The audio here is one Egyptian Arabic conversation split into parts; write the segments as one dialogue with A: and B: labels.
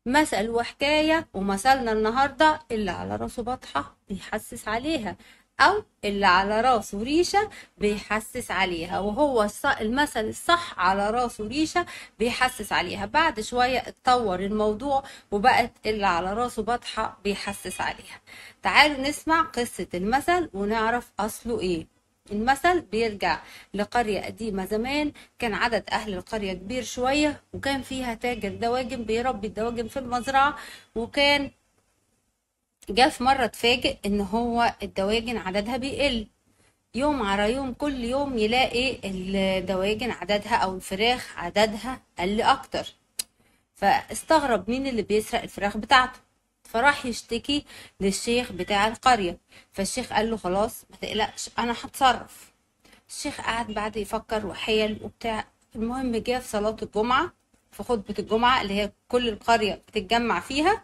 A: مثل وحكاية ومثلنا النهاردة اللي على راسه بطحة بيحسس عليها أو اللي على راسه ريشة بيحسس عليها وهو الص- المثل الصح على راسه ريشة بيحسس عليها بعد شوية اتطور الموضوع وبقت اللي على راسه بطحة بيحسس عليها تعالوا نسمع قصة المثل ونعرف أصله إيه المثل بيرجع لقرية قديمة زمان كان عدد أهل القرية كبير شوية وكان فيها تاجر دواجن بيربي الدواجن في المزرعة وكان جه في مرة اتفاجئ إن هو الدواجن عددها بيقل يوم على يوم كل يوم يلاقي الدواجن عددها أو الفراخ عددها قل أكتر فاستغرب مين اللي بيسرق الفراخ بتاعته فراح يشتكي للشيخ بتاع القرية فالشيخ قال له خلاص ما تقلقش أنا هتصرف الشيخ قعد بعد يفكر وحيل وبتاع المهم جه في صلاة الجمعة في خطبة الجمعة اللي هي كل القرية بتتجمع فيها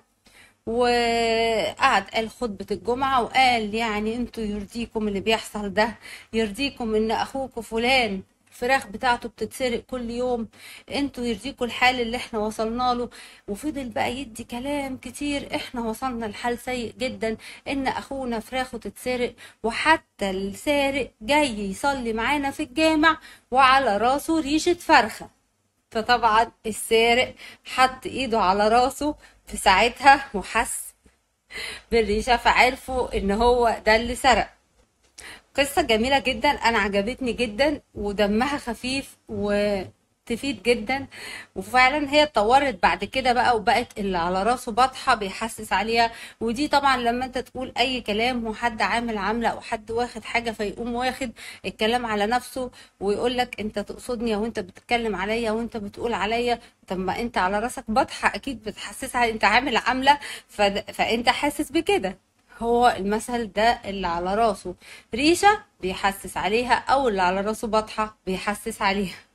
A: وقعد قال خطبة الجمعة وقال يعني انتوا يرضيكم اللي بيحصل ده يرضيكم ان اخوكم فلان الفراخ بتاعته بتتسرق كل يوم انتوا يرضيكم الحال اللي احنا وصلنا له وفضل بقى يدي كلام كتير احنا وصلنا لحال سيء جدا ان اخونا فراخه تتسرق وحتى السارق جاي يصلي معانا في الجامع وعلى راسه ريشة فرخة فطبعا السارق حط ايده على راسه في ساعتها وحس بالريشة فعرفوا ان هو ده اللي سرق قصة جميلة جدا انا عجبتني جدا ودمها خفيف وتفيد جدا وفعلا هي اتطورت بعد كده بقى وبقت اللي على راسه بطحة بيحسس عليها ودي طبعا لما انت تقول اي كلام وحد عامل عاملة او حد واخد حاجة فيقوم واخد الكلام على نفسه ويقول لك انت تقصدني او انت بتتكلم عليا وانت بتقول عليا طب ما انت على راسك بطحة اكيد بتحسسها انت عامل عاملة فد- فانت حاسس بكده هو المثل ده اللي على راسه ريشة بيحسس عليها او اللي على راسه بطحة بيحسس عليها